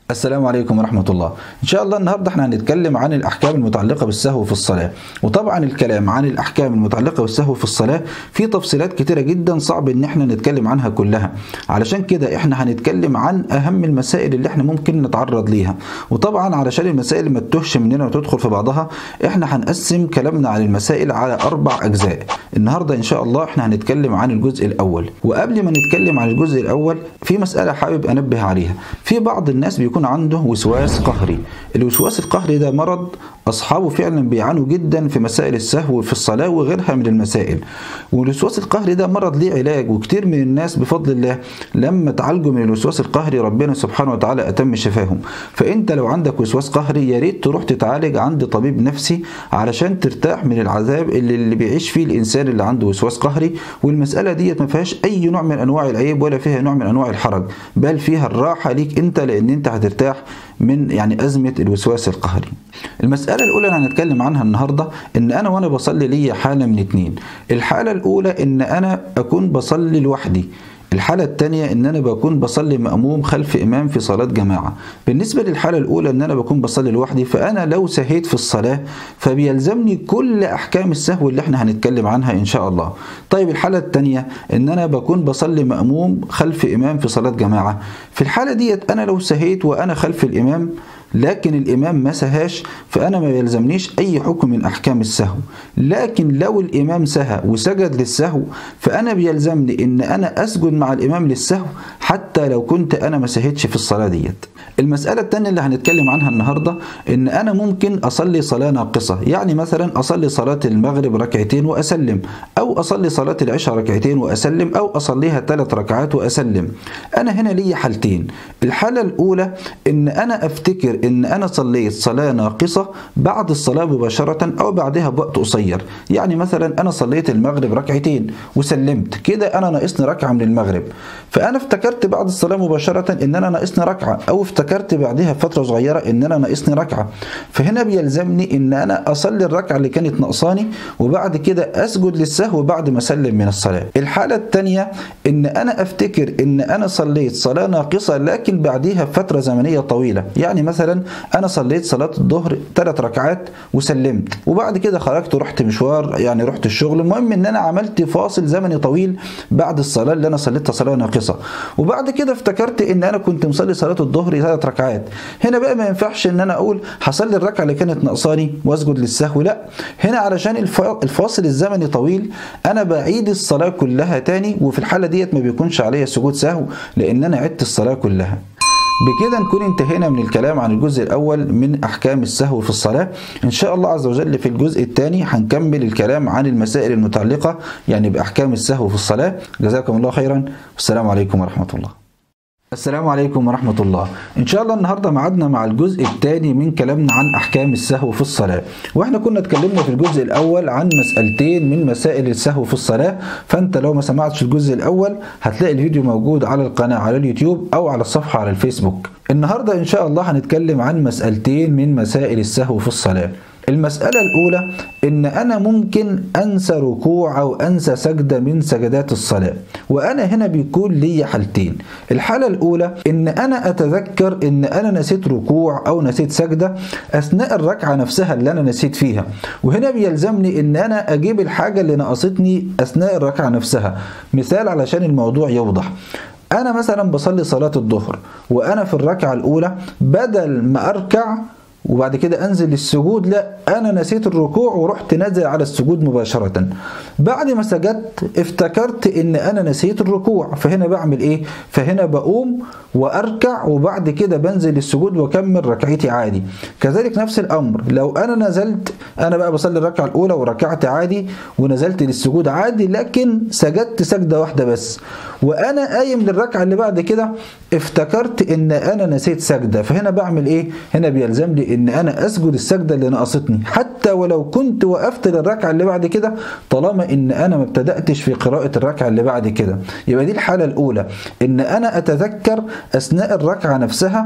السلام عليكم ورحمة الله إن شاء الله النهاردة احنا هنتكلم عن الأحكام المتعلقة بالسهو في الصلاة وطبعا الكلام عن الأحكام المتعلقة بالسهو في الصلاة في تفصيلات كتيرة جدا صعب إن احنا نتكلم عنها كلها علشان كده احنا هنتكلم عن أهم المسائل اللي احنا ممكن نتعرض ليها وطبعا علشان المسائل ما تتوهش مننا وتدخل في بعضها احنا هنقسم كلامنا عن المسائل على أربع أجزاء النهاردة إن شاء الله احنا هنتكلم عن الجزء الأول وقبل ما نتكلم عن الجزء الأول في مسألة حابب أنبه عليها في بعض الناس بيكون عنده وسواس قهري الوسواس القهري ده مرض أصحابه فعلا بيعانوا جدا في مسائل السهو في الصلاة وغيرها من المسائل والوسواس القهري ده مرض ليه علاج وكتير من الناس بفضل الله لما تعالجوا من الوسواس القهري ربنا سبحانه وتعالى أتم شفاهم فأنت لو عندك وسواس قهري يا ريت تروح تتعالج عند طبيب نفسي علشان ترتاح من العذاب اللي, اللي بيعيش فيه الإنسان اللي عنده وسواس قهري والمسألة ديت ما فيهاش أي نوع من أنواع العيب ولا فيها نوع من أنواع الحرج بل فيها الراحة ليك أنت لأن أنت هترتاح من يعني أزمة الوسواس القهري المسألة الأولى اللي هنتكلم عنها النهاردة إن أنا وأنا بصلي ليا حالة من اتنين الحالة الأولى إن أنا أكون بصلي لوحدي الحالة الثانية إن أنا بكون بصلي مأموم خلف إمام في صلاة جماعة بالنسبة للحالة الأولى إن أنا بكون بصلي لوحدي فأنا لو سهيت في الصلاة فبيلزمني كل أحكام السهو اللي احنا هنتكلم عنها إن شاء الله طيب الحالة الثانية إن أنا بكون بصلي مأموم خلف إمام في صلاة جماعة في الحالة ديت أنا لو سهيت وأنا خلف الإمام لكن الإمام ما سهاش فأنا ما يلزمنيش أي حكم من أحكام السهو لكن لو الإمام سهى وسجد للسهو فأنا بيلزمني إن أنا أسجد مع الإمام للسهو حتى لو كنت أنا ما سهيتش في الصلاة ديت المسألة الثانية اللي هنتكلم عنها النهاردة إن أنا ممكن أصلي صلاة ناقصة يعني مثلا أصلي صلاة المغرب ركعتين وأسلم أو أصلي صلاة العشاء ركعتين وأسلم أو أصليها ثلاث ركعات وأسلم أنا هنا لي حالتين الحالة الأولى إن أنا أفتكر إن أنا صليت صلاة ناقصة بعد الصلاة مباشرة أو بعدها بوقت قصير يعني مثلا أنا صليت المغرب ركعتين وسلمت كده أنا ناقصني ركعة من المغرب فأنا افتكرت بعد الصلاة مباشرة إن أنا ناقصني ركعة أو افتكرت بعدها فترة صغيرة إن أنا ناقصني ركعة فهنا بيلزمني إن أنا أصلي الركعة اللي كانت ناقصاني وبعد كده أسجد للسهو بعد ما أسلم من الصلاة الحالة الثانية إن أنا أفتكر إن أنا صليت صلاة ناقصة لكن بعديها فترة زمنية طويلة يعني مثلا أنا صليت صلاة الظهر ثلاث ركعات وسلمت وبعد كده خرجت ورحت مشوار يعني رحت الشغل المهم إن أنا عملت فاصل زمني طويل بعد الصلاة اللي أنا صليتها صلاة ناقصة وبعد كده افتكرت إن أنا كنت مصلي صلاة الظهر ثلاث ركعات هنا بقى ما ينفعش إن أنا أقول هصلي الركعة اللي كانت ناقصاني وأسجد للسهو لا هنا علشان الفاصل الزمني طويل أنا بعيد الصلاة كلها تاني وفي الحالة ديت ما بيكونش عليا سجود سهو لأن أنا عدت الصلاة كلها بكده نكون انتهينا من الكلام عن الجزء الأول من أحكام السهو في الصلاة إن شاء الله عز وجل في الجزء الثاني هنكمل الكلام عن المسائل المتعلقة يعني بأحكام السهو في الصلاة جزاكم الله خيرا والسلام عليكم ورحمة الله السلام عليكم ورحمة الله إن شاء الله النهاردة معادنا مع الجزء الثاني من كلامنا عن أحكام السهو في الصلاة وإحنا كنا اتكلمنا في الجزء الأول عن مسألتين من مسائل السهو في الصلاة فأنت لو ما سمعتش الجزء الأول هتلاقي الفيديو موجود على القناة على اليوتيوب أو على الصفحة على الفيسبوك النهاردة إن شاء الله هنتكلم عن مسألتين من مسائل السهو في الصلاة المسألة الأولى إن أنا ممكن أنسى ركوع أو أنسى سجدة من سجدات الصلاة وأنا هنا بيكون لي حالتين الحالة الأولى إن أنا أتذكر إن أنا نسيت ركوع أو نسيت سجدة أثناء الركعة نفسها اللي أنا نسيت فيها وهنا بيلزمني إن أنا أجيب الحاجة اللي نقصتني أثناء الركعة نفسها مثال علشان الموضوع يوضح أنا مثلا بصلي صلاة الظهر وأنا في الركعة الأولى بدل ما أركع وبعد كده انزل السجود لا انا نسيت الركوع ورحت نازل على السجود مباشرة بعد ما سجدت افتكرت ان انا نسيت الركوع فهنا بعمل ايه فهنا بقوم واركع وبعد كده بنزل السجود واكمل ركعتي عادي كذلك نفس الامر لو انا نزلت انا بقى بصلي الركعه الاولى وركعت عادي ونزلت للسجود عادي لكن سجدت سجده واحده بس وانا قايم للركعه اللي بعد كده افتكرت ان انا نسيت سجده فهنا بعمل ايه هنا بيلزمني ان انا اسجد السجده اللي نقصتني حتى ولو كنت وقفت للركعه اللي بعد كده طالما ان انا ما ابتداتش في قراءه الركعه اللي بعد كده يبقى دي الحاله الاولى ان انا اتذكر اثناء الركعه نفسها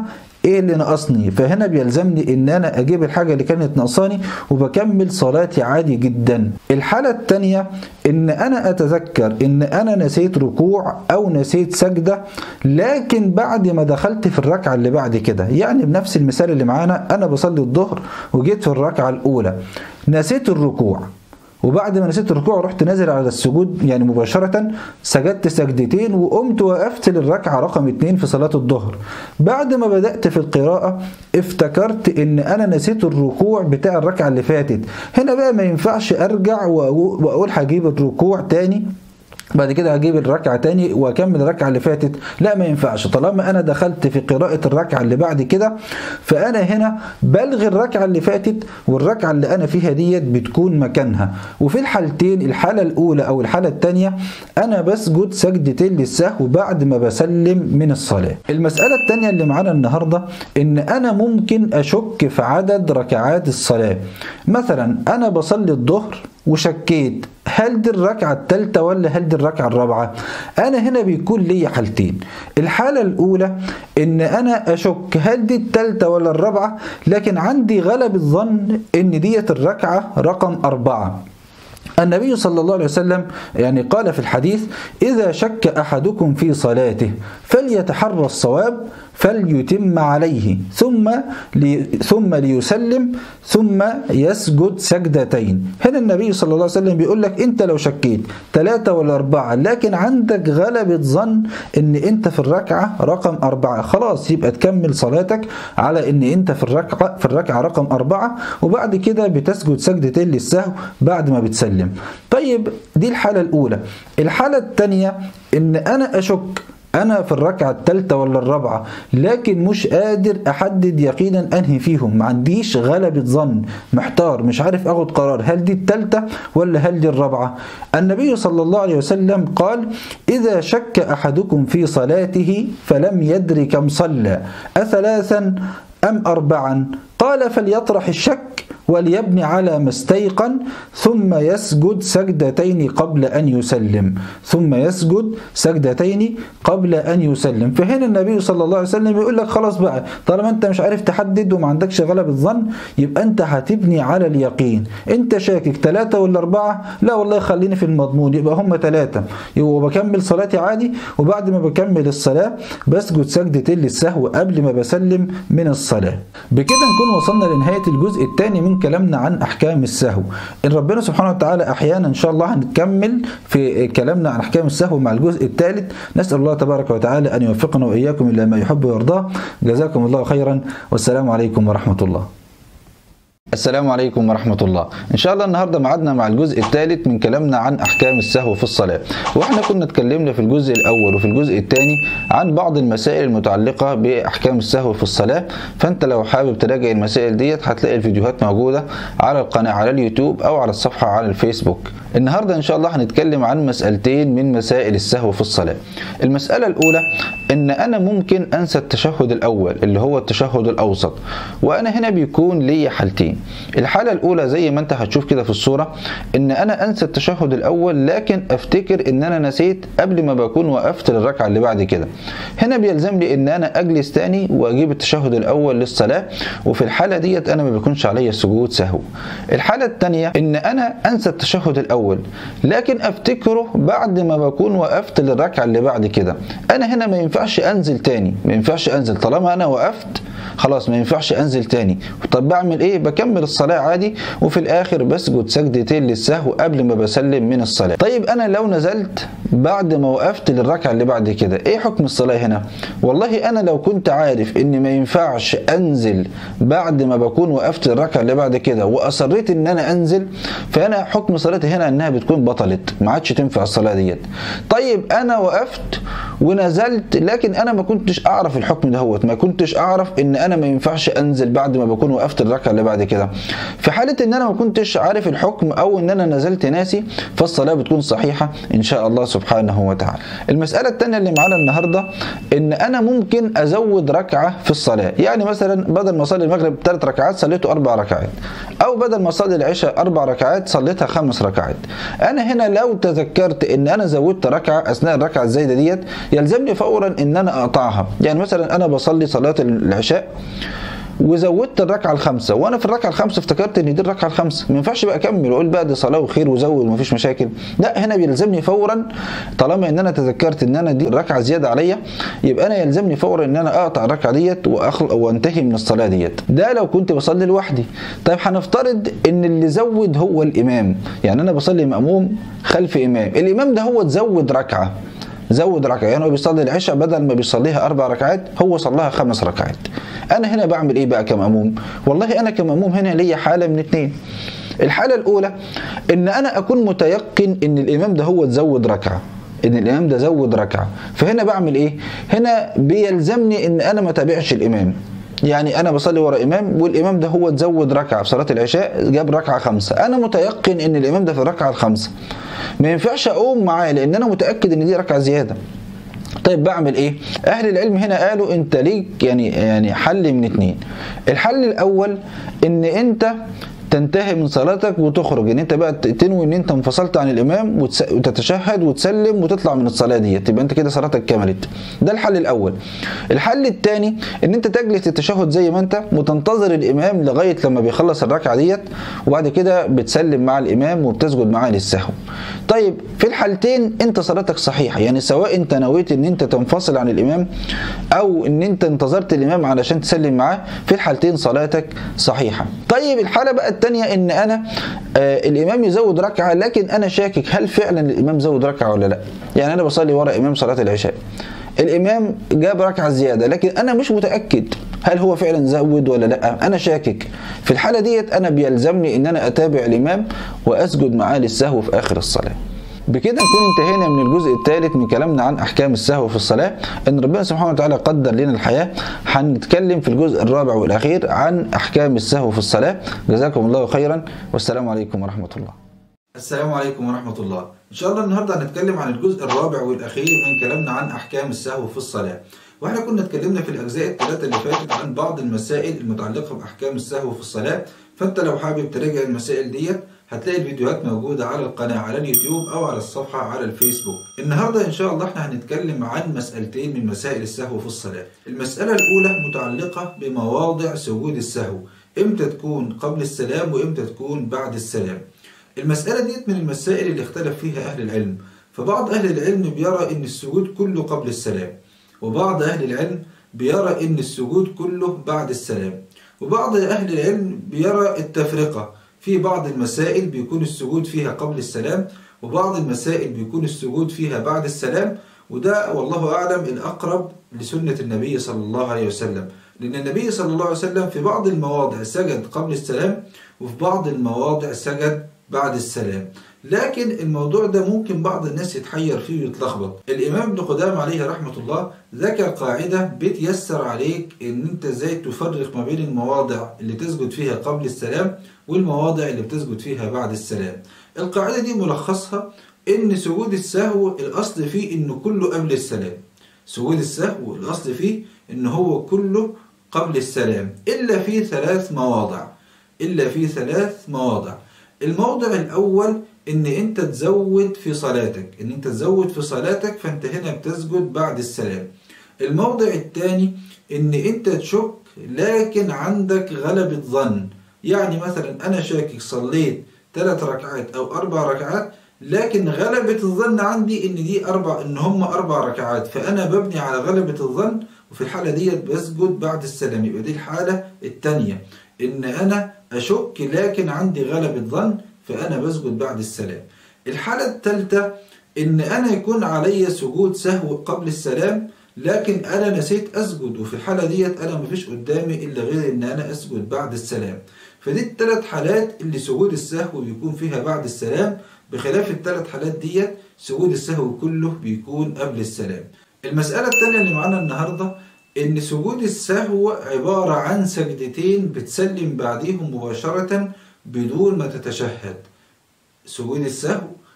ايه اللي ناقصني فهنا بيلزمني ان انا اجيب الحاجه اللي كانت ناقصاني وبكمل صلاتي عادي جدا الحاله الثانيه ان انا اتذكر ان انا نسيت ركوع او نسيت سجده لكن بعد ما دخلت في الركعه اللي بعد كده يعني بنفس المثال اللي معانا انا بصلي الظهر وجيت في الركعه الاولى نسيت الركوع وبعد ما نسيت الركوع رحت نازل على السجود يعني مباشرة سجدت سجدتين وقمت وقفت للركعة رقم اتنين في صلاة الظهر بعد ما بدأت في القراءة افتكرت ان انا نسيت الركوع بتاع الركعة اللي فاتت هنا بقى ما ينفعش ارجع واقول هجيب الركوع تاني بعد كده هجيب الركعة تاني واكمل الركعة اللي فاتت لا ما ينفعش طالما انا دخلت في قراءة الركعة اللي بعد كده فانا هنا بلغي الركعة اللي فاتت والركعة اللي انا فيها ديت بتكون مكانها وفي الحالتين الحالة الاولى او الحالة التانية انا بسجد سجدتين للسهو بعد ما بسلم من الصلاة المسألة التانية اللي معانا النهاردة ان انا ممكن اشك في عدد ركعات الصلاة مثلا انا بصلي الظهر وشكيت هل دي الركعة الثالثة ولا هل دي الركعة الرابعة؟ أنا هنا بيكون لي حالتين، الحالة الأولى إن أنا أشك هل دي الثالثة ولا الرابعة؟ لكن عندي غلب الظن إن ديت الركعة رقم أربعة. النبي صلى الله عليه وسلم يعني قال في الحديث إذا شك أحدكم في صلاته فليتحرى الصواب فليتم عليه ثم لي ثم ليسلم ثم يسجد سجدتين هنا النبي صلى الله عليه وسلم بيقول لك انت لو شكيت ثلاثة ولا أربعة لكن عندك غلبة ظن ان انت في الركعة رقم أربعة خلاص يبقى تكمل صلاتك على ان انت في الركعة في الركعة رقم أربعة وبعد كده بتسجد سجدتين للسهو بعد ما بتسلم طيب دي الحالة الأولى الحالة الثانية ان انا اشك أنا في الركعة الثالثة ولا الرابعة لكن مش قادر أحدد يقينا أنهي فيهم ما عنديش غلبة ظن محتار مش عارف أخد قرار هل دي الثالثة ولا هل دي الرابعة النبي صلى الله عليه وسلم قال إذا شك أحدكم في صلاته فلم يدر كم صلى أثلاثا أم أربعا قال فليطرح الشك وليبني على ما استيقن ثم يسجد سجدتين قبل أن يسلم ثم يسجد سجدتين قبل أن يسلم فهنا النبي صلى الله عليه وسلم يقول لك خلاص بقى طالما أنت مش عارف تحدد وما عندكش غلب الظن يبقى أنت هتبني على اليقين أنت شاكك ثلاثة ولا أربعة لا والله خليني في المضمون يبقى هم ثلاثة يبقى بكمل صلاتي عادي وبعد ما بكمل الصلاة بسجد سجدتين للسهو قبل ما بسلم من الصلاة بكده نكون وصلنا لنهاية الجزء الثاني من كلامنا عن احكام السهو ان ربنا سبحانه وتعالى احيانا ان شاء الله هنكمل في كلامنا عن احكام السهو مع الجزء الثالث نسال الله تبارك وتعالى ان يوفقنا واياكم الى ما يحب ويرضاه جزاكم الله خيرا والسلام عليكم ورحمه الله السلام عليكم ورحمة الله إن شاء الله النهاردة معدنا مع الجزء الثالث من كلامنا عن أحكام السهو في الصلاة وإحنا كنا اتكلمنا في الجزء الأول وفي الجزء الثاني عن بعض المسائل المتعلقة بأحكام السهو في الصلاة فأنت لو حابب تراجع المسائل ديت هتلاقي الفيديوهات موجودة على القناة على اليوتيوب أو على الصفحة على الفيسبوك النهاردة إن شاء الله هنتكلم عن مسألتين من مسائل السهو في الصلاة المسألة الأولى إن أنا ممكن أنسى التشهد الأول اللي هو التشهد الأوسط وأنا هنا بيكون لي حالتين الحالة الأولى زي ما أنت هتشوف كده في الصورة إن أنا أنسى التشهد الأول لكن أفتكر إن أنا نسيت قبل ما بكون وقفت للركعة اللي بعد كده هنا بيلزم لي إن أنا أجلس تاني وأجيب التشهد الأول للصلاة وفي الحالة ديت أنا ما بيكونش عليا سجود سهو الحالة الثانية إن أنا أنسى التشهد الأول لكن أفتكره بعد ما بكون وقفت للركعة اللي بعد كده أنا هنا ما ينفعش أنزل تاني ما ينفعش أنزل طالما أنا وقفت خلاص ما ينفعش انزل تاني طب بعمل ايه بكمل الصلاه عادي وفي الاخر بسجد سجدتين للسهو قبل ما بسلم من الصلاه طيب انا لو نزلت بعد ما وقفت للركعه اللي بعد كده ايه حكم الصلاه هنا والله انا لو كنت عارف ان ما ينفعش انزل بعد ما بكون وقفت للركعه اللي بعد كده واصريت ان انا انزل فانا حكم صلاتي هنا انها بتكون بطلت ما عادش تنفع الصلاه ديت طيب انا وقفت ونزلت لكن انا ما كنتش اعرف الحكم دهوت ما كنتش اعرف ان انا ما ينفعش انزل بعد ما بكون وقفت الركعه اللي بعد كده في حاله ان انا ما كنتش عارف الحكم او ان انا نزلت ناسي فالصلاه بتكون صحيحه ان شاء الله سبحانه سبحانه وتعالى المسألة الثانية اللي معانا النهاردة ان انا ممكن ازود ركعة في الصلاة يعني مثلا بدل ما اصلي المغرب ثلاث ركعات صليته اربع ركعات او بدل ما اصلي العشاء اربع ركعات صليتها خمس ركعات انا هنا لو تذكرت ان انا زودت ركعة اثناء الركعة الزايدة ديت يلزمني فورا ان انا اقطعها يعني مثلا انا بصلي صلاة العشاء وزودت الركعه الخامسه وانا في الركعه الخامسه افتكرت ان دي الركعه الخامسه ما ينفعش بقى اكمل واقول بقى دي صلاه وخير وزود ومفيش مشاكل لا هنا بيلزمني فورا طالما ان انا تذكرت ان انا دي ركعه زياده عليا يبقى انا يلزمني فورا ان انا اقطع الركعه ديت واخل وانتهي من الصلاه ديت ده لو كنت بصلي لوحدي طيب هنفترض ان اللي زود هو الامام يعني انا بصلي ماموم خلف امام الامام ده هو تزود ركعه زود ركعه يعني هو بيصلي العشاء بدل ما بيصليها اربع ركعات هو صلاها خمس ركعات انا هنا بعمل ايه بقى كماموم والله انا كماموم هنا ليا حاله من اتنين الحاله الاولى ان انا اكون متيقن ان الامام ده هو تزود ركعه ان الامام ده زود ركعه فهنا بعمل ايه هنا بيلزمني ان انا ما تابعش الامام يعني انا بصلي ورا امام والامام ده هو تزود ركعه في صلاه العشاء جاب ركعه خمسه انا متيقن ان الامام ده في الركعه الخامسه ما ينفعش اقوم معاه لان انا متاكد ان دي ركعه زياده طيب بعمل ايه اهل العلم هنا قالوا انت ليك يعني يعني حل من اتنين الحل الاول ان انت تنتهي من صلاتك وتخرج ان انت بقى تنوي ان انت انفصلت عن الامام وتتشهد وتسلم وتطلع من الصلاه دي تبقى انت كده صلاتك كملت ده الحل الاول الحل الثاني ان انت تجلس التشهد زي ما انت وتنتظر الامام لغايه لما بيخلص الركعه ديت وبعد كده بتسلم مع الامام وبتسجد معاه للسهو طيب في الحالتين انت صلاتك صحيحه يعني سواء انت نويت ان انت تنفصل عن الامام او ان انت انتظرت الامام علشان تسلم معاه في الحالتين صلاتك صحيحه طيب الحاله بقى الثانيه ان انا آه الامام يزود ركعه لكن انا شاكك هل فعلا الامام زود ركعه ولا لا يعني انا بصلي ورا امام صلاه العشاء الامام جاب ركعه زياده لكن انا مش متاكد هل هو فعلا زود ولا لا انا شاكك في الحاله ديت انا بيلزمني ان انا اتابع الامام واسجد معاه للسهو في اخر الصلاه بكده نكون انتهينا من الجزء الثالث من كلامنا عن احكام السهو في الصلاه ان ربنا سبحانه وتعالى قدر لنا الحياه هنتكلم في الجزء الرابع والاخير عن احكام السهو في الصلاه جزاكم الله خيرا والسلام عليكم ورحمه الله السلام عليكم ورحمة الله إن شاء الله النهاردة هنتكلم عن الجزء الرابع والأخير من كلامنا عن أحكام السهو في الصلاة واحنا كنا اتكلمنا في الأجزاء الثلاثة اللي فاتت عن بعض المسائل المتعلقة بأحكام السهو في الصلاة فأنت لو حابب تراجع المسائل ديت هتلاقي الفيديوهات موجودة على القناة على اليوتيوب أو على الصفحة على الفيسبوك النهاردة إن شاء الله احنا هنتكلم عن مسألتين من مسائل السهو في الصلاة المسألة الأولى متعلقة بمواضع سجود السهو إمتى تكون قبل السلام وإمتى تكون بعد السلام المسألة ديت من المسائل اللي اختلف فيها أهل العلم فبعض أهل العلم بيرى إن السجود كله قبل السلام وبعض أهل العلم بيرى إن السجود كله بعد السلام وبعض أهل العلم بيرى التفرقة في بعض المسائل بيكون السجود فيها قبل السلام وبعض المسائل بيكون السجود فيها بعد السلام وده والله أعلم الأقرب لسنة النبي صلى الله عليه وسلم لأن النبي صلى الله عليه وسلم في بعض المواضع سجد قبل السلام وفي بعض المواضع سجد بعد السلام لكن الموضوع ده ممكن بعض الناس يتحير فيه ويتلخبط الإمام ابن قدام عليه رحمة الله ذكر قاعدة بتيسر عليك ان انت ازاي تفرق ما بين المواضع اللي تسجد فيها قبل السلام والمواضع اللي بتسجد فيها بعد السلام القاعدة دي ملخصها ان سجود السهو الاصل فيه انه كله قبل السلام سجود السهو الاصل فيه ان هو كله قبل السلام الا في ثلاث مواضع الا في ثلاث مواضع الموضع الأول إن أنت تزود في صلاتك إن أنت تزود في صلاتك فأنت هنا بتسجد بعد السلام الموضع الثاني إن أنت تشك لكن عندك غلبة ظن يعني مثلا أنا شاكك صليت ثلاث ركعات أو أربع ركعات لكن غلبة الظن عندي إن دي أربع إن هم أربع ركعات فأنا ببني على غلبة الظن وفي الحالة ديت بسجد بعد السلام يبقى دي الحالة الثانية إن أنا أشك لكن عندي غلبة ظن فأنا بسجد بعد السلام الحالة الثالثة إن أنا يكون علي سجود سهو قبل السلام لكن أنا نسيت أسجد وفي الحالة ديت أنا مفيش قدامي إلا غير إن أنا أسجد بعد السلام فدي الثلاث حالات اللي سجود السهو بيكون فيها بعد السلام بخلاف الثلاث حالات ديت سجود السهو كله بيكون قبل السلام المسألة الثانية اللي معانا النهاردة إن سجود السهو عبارة عن سجدتين بتسلم بعديهم مباشرة بدون ما تتشهد سجود السهو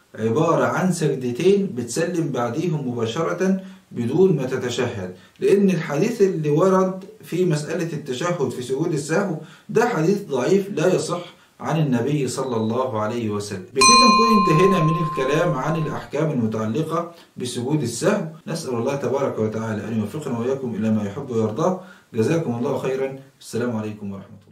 عبارة عن سجدتين بتسلم بعديهم مباشرة بدون ما تتشهد لأن الحديث اللي ورد في مسألة التشهد في سجود السهو ده حديث ضعيف لا يصح عن النبي صلى الله عليه وسلم بكده نكون انتهينا من الكلام عن الأحكام المتعلقة بسجود السهو نسأل الله تبارك وتعالى أن يوفقنا وإياكم إلى ما يحب ويرضاه جزاكم الله خيرا السلام عليكم ورحمة الله